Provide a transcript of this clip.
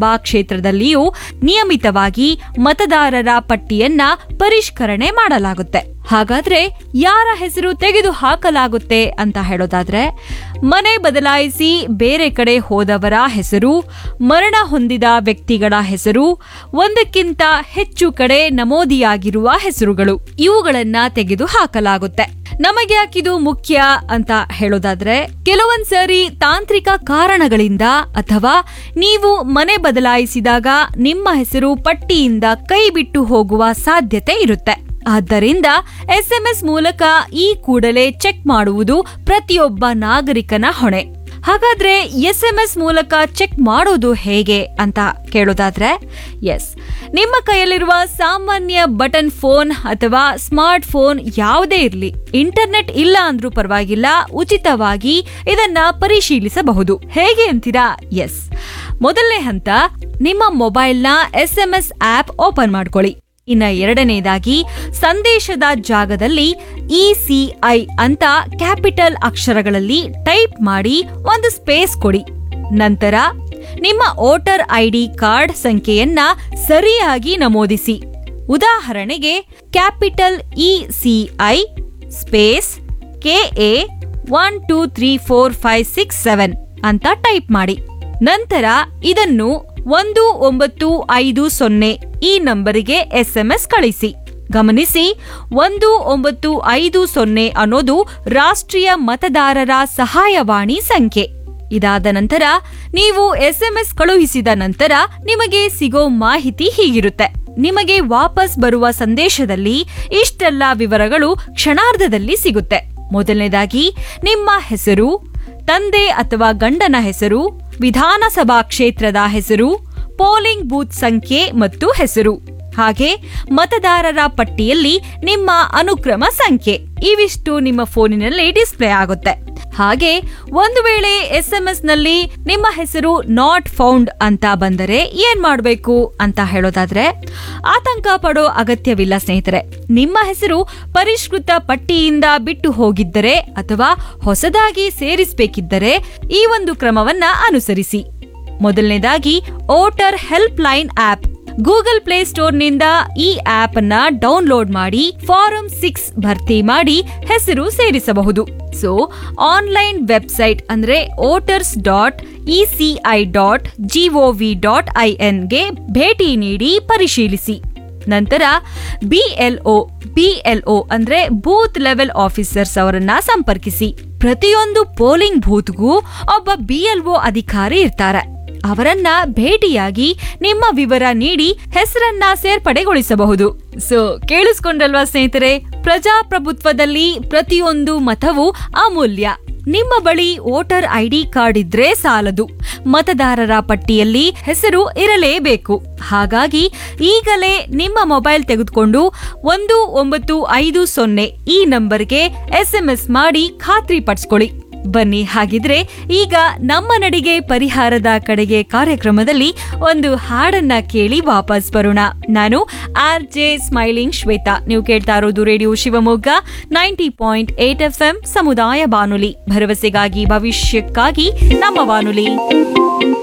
ವಿಧಾನಸಭಾ ಕ್ಷೇತ್ರದಲ್ಲಿಯೂ ನಿಯಮಿತವಾಗಿ ಮತದಾರರ ಪಟ್ಟಿಯನ್ನ ಪರಿಷ್ಕರಣೆ ಮಾಡಲಾಗುತ್ತೆ ಹಾಗಾದ್ರೆ ಯಾರ ಹೆಸರು ತೆಗೆದು ಹಾಕಲಾಗುತ್ತೆ ಅಂತ ಹೇಳೋದಾದ್ರೆ ಮನೆ ಬದಲಾಯಿಸಿ ಬೇರೆ ಕಡೆ ಹೋದವರ ಹೆಸರು ಮರಣ ಹೊಂದಿದ ವ್ಯಕ್ತಿಗಳ ಹೆಸರು ಒಂದಕ್ಕಿಂತ ಹೆಚ್ಚು ಕಡೆ ನಮೂದಿಯಾಗಿರುವ ಹೆಸರುಗಳು ಇವುಗಳನ್ನ ತೆಗೆದು ಹಾಕಲಾಗುತ್ತೆ ನಮಗೆ ಯಾಕಿದು ಮುಖ್ಯ ಅಂತ ಹೇಳೋದಾದ್ರೆ ಕೆಲವೊಂದ್ಸರಿ ತಾಂತ್ರಿಕ ಕಾರಣಗಳಿಂದ ಅಥವಾ ನೀವು ಮನೆ ಬದಲಾಯಿಸಿದಾಗ ನಿಮ್ಮ ಹೆಸರು ಪಟ್ಟಿಯಿಂದ ಕೈ ಬಿಟ್ಟು ಹೋಗುವ ಸಾಧ್ಯತೆ ಇರುತ್ತೆ ಆದ್ದರಿಂದ ಎಸ್ಎಂಎಸ್ ಮೂಲಕ ಈ ಕೂಡಲೇ ಚೆಕ್ ಮಾಡುವುದು ಪ್ರತಿಯೊಬ್ಬ ನಾಗರಿಕನ ಹೊಣೆ ಹಾಗಾದ್ರೆ ಎಸ್ಎಂಎಸ್ ಮೂಲಕ ಚೆಕ್ ಮಾಡೋದು ಹೇಗೆ ಅಂತ ಕೇಳೋದಾದ್ರೆ ಎಸ್ ನಿಮ್ಮ ಕೈಯಲ್ಲಿರುವ ಸಾಮಾನ್ಯ ಬಟನ್ ಫೋನ್ ಅಥವಾ ಸ್ಮಾರ್ಟ್ ಫೋನ್ ಯಾವುದೇ ಇರಲಿ ಇಂಟರ್ನೆಟ್ ಇಲ್ಲ ಅಂದ್ರೂ ಪರವಾಗಿಲ್ಲ ಉಚಿತವಾಗಿ ಇದನ್ನ ಪರಿಶೀಲಿಸಬಹುದು ಹೇಗೆ ಅಂತೀರಾ ಎಸ್ ಮೊದಲನೇ ಹಂತ ನಿಮ್ಮ ಮೊಬೈಲ್ನ ಎಸ್ಎಂಎಸ್ ಆಪ್ ಓಪನ್ ಮಾಡ್ಕೊಳ್ಳಿ ಇನ್ನ ಎರಡನೇದಾಗಿ ಸಂದೇಶದ ಜಾಗದಲ್ಲಿ ಇಸಿಐ ಅಂತ ಕ್ಯಾಪಿಟಲ್ ಅಕ್ಷರಗಳಲ್ಲಿ ಟೈಪ್ ಮಾಡಿ ಒಂದು ಸ್ಪೇಸ್ ಕೊಡಿ ನಂತರ ನಿಮ್ಮ ವೋಟರ್ ಐಡಿ ಕಾರ್ಡ್ ಸಂಖ್ಯೆಯನ್ನ ಸರಿಯಾಗಿ ನಮೂದಿಸಿ ಉದಾಹರಣೆಗೆ capital ECI space KA one two three four five six seven ಅಂತ ಟೈಪ್ ಮಾಡಿ ನಂತರ ಇದನ್ನು ಒಂದು ಒಂಬತ್ತು ಐದು ಸೊನ್ನೆ ಈ ನಂಬರಿಗೆ ಎಸ್ಎಂಎಸ್ ಕಳಿಸಿ ಗಮನಿಸಿ ಒಂದು ಒಂಬತ್ತು ಐದು ಸೊನ್ನೆ ಅನ್ನೋದು ರಾಷ್ಟ್ರೀಯ ಮತದಾರರ ಸಹಾಯವಾಣಿ ಸಂಖ್ಯೆ ಇದಾದ ನಂತರ ನೀವು ಎಸ್ಎಂಎಸ್ ಕಳುಹಿಸಿದ ನಂತರ ನಿಮಗೆ ಸಿಗೋ ಮಾಹಿತಿ ಹೀಗಿರುತ್ತೆ ನಿಮಗೆ ವಾಪಸ್ ಬರುವ ಸಂದೇಶದಲ್ಲಿ ಇಷ್ಟೆಲ್ಲ ವಿವರಗಳು ಕ್ಷಣಾರ್ಧದಲ್ಲಿ ಸಿಗುತ್ತೆ ಮೊದಲನೇದಾಗಿ ನಿಮ್ಮ ಹೆಸರು ತಂದೆ ಅಥವಾ ಗಂಡನ ಹೆಸರು ವಿಧಾನಸಭಾ ಕ್ಷೇತ್ರದ ಹೆಸರು ಪೋಲಿಂಗ್ ಬೂತ್ ಸಂಖ್ಯೆ ಮತ್ತು ಹೆಸರು ಹಾಗೆ ಮತದಾರರ ಪಟ್ಟಿಯಲ್ಲಿ ನಿಮ್ಮ ಅನುಕ್ರಮ ಸಂಖ್ಯೆ ಇವಿಷ್ಟು ನಿಮ್ಮ ಫೋನಿನಲ್ಲಿ ಡಿಸ್ಪ್ಲೇ ಆಗುತ್ತೆ ಹಾಗೆ ಒಂದು ವೇಳೆ ಎಸ್ಎಂಎಸ್ ನಲ್ಲಿ ನಿಮ್ಮ ಹೆಸರು ನಾಟ್ ಫೌಂಡ್ ಅಂತ ಬಂದರೆ ಏನ್ ಮಾಡಬೇಕು ಅಂತ ಹೇಳೋದಾದ್ರೆ ಆತಂಕ ಪಡೋ ಅಗತ್ಯವಿಲ್ಲ ಸ್ನೇಹಿತರೆ ನಿಮ್ಮ ಹೆಸರು ಪರಿಷ್ಕೃತ ಪಟ್ಟಿಯಿಂದ ಬಿಟ್ಟು ಹೋಗಿದ್ದರೆ ಅಥವಾ ಹೊಸದಾಗಿ ಸೇರಿಸಬೇಕಿದ್ದರೆ ಈ ಒಂದು ಕ್ರಮವನ್ನ ಅನುಸರಿಸಿ ಮೊದಲನೇದಾಗಿ voter help line app Google play ಸ್ಟೋರ್ನಿಂದ ಈ ಆಪ್ ಅನ್ನ ಡೌನ್ಲೋಡ್ ಮಾಡಿ ಫಾರಂ ಸಿಕ್ಸ್ ಭರ್ತಿ ಮಾಡಿ ಹೆಸರು ಸೇರಿಸಬಹುದು ಸೊ ಆನ್ಲೈನ್ ವೆಬ್ಸೈಟ್ ಅಂದ್ರೆ voters dot ECI dot GOV dot ಐಎನ್ಗೆ ಭೇಟಿ ನೀಡಿ ಪರಿಶೀಲಿಸಿ ನಂತರ ಬಿಎಲ್ಒ ಬಿಎಲ್ಒ ಅಂದ್ರೆ ಬೂತ್ ಲೆವೆಲ್ ಆಫೀಸರ್ಸ್ ಅವರನ್ನ ಸಂಪರ್ಕಿಸಿ ಪ್ರತಿಯೊಂದು ಪೋಲಿಂಗ್ ಬೂತ್ಗೂ ಒಬ್ಬ ಬಿಎಲ್ಒ ಅಧಿಕಾರಿ ಇರ್ತಾರೆ ಅವರನ್ನ ಭೇಟಿಯಾಗಿ ನಿಮ್ಮ ವಿವರ ನೀಡಿ ಹೆಸರನ್ನ ಸೇರ್ಪಡೆಗೊಳಿಸಬಹುದು ಸೊ ಕೇಳಿಸ್ಕೊಂಡಲ್ವಾ ಸ್ನೇಹಿತರೆ ಪ್ರಜಾಪ್ರಭುತ್ವದಲ್ಲಿ ಪ್ರತಿಯೊಂದು ಮತವು ಅಮೂಲ್ಯ ನಿಮ್ಮ ಬಳಿ ವೋಟರ್ ಐಡಿ ಕಾರ್ಡ್ ಇದ್ರೆ ಸಾಲದು ಮತದಾರರ ಪಟ್ಟಿಯಲ್ಲಿ ಹೆಸರು ಇರಲೇಬೇಕು ಹಾಗಾಗಿ ಈಗಲೇ ನಿಮ್ಮ ಮೊಬೈಲ್ ತೆಗೆದುಕೊಂಡು ಒಂದು ಒಂಬತ್ತು ಐದು ಸೊನ್ನೆ ಈ ನಂಬರ್ಗೆ ಎಸ್ಎಂಎಸ್ ಮಾಡಿ ಖಾತ್ರಿ ಪಡಿಸ್ಕೊಳ್ಳಿ ಬನ್ನಿ ಹಾಗಿದ್ರೆ ಈಗ ನಮ್ಮ ನಡಿಗೆ ಪರಿಹಾರದ ಕಡೆಗೆ ಕಾರ್ಯಕ್ರಮದಲ್ಲಿ ಒಂದು ಹಾಡನ್ನ ಕೇಳಿ ವಾಪಸ್ ಬರೋಣ ನಾನು ಆರ್ ಜೆ ಸ್ಮೈಲಿಂಗ್ ಶ್ವೇತಾ ನೀವು ಕೇಳ್ತಾ ಇರೋದು radio Shivamogga ninety point eight F M ಸಮುದಾಯ ಬಾನುಲಿ ಭರವಸೆಗಾಗಿ ಭವಿಷ್ಯಕ್ಕಾಗಿ ನಮ್ಮ ಬಾನುಲಿ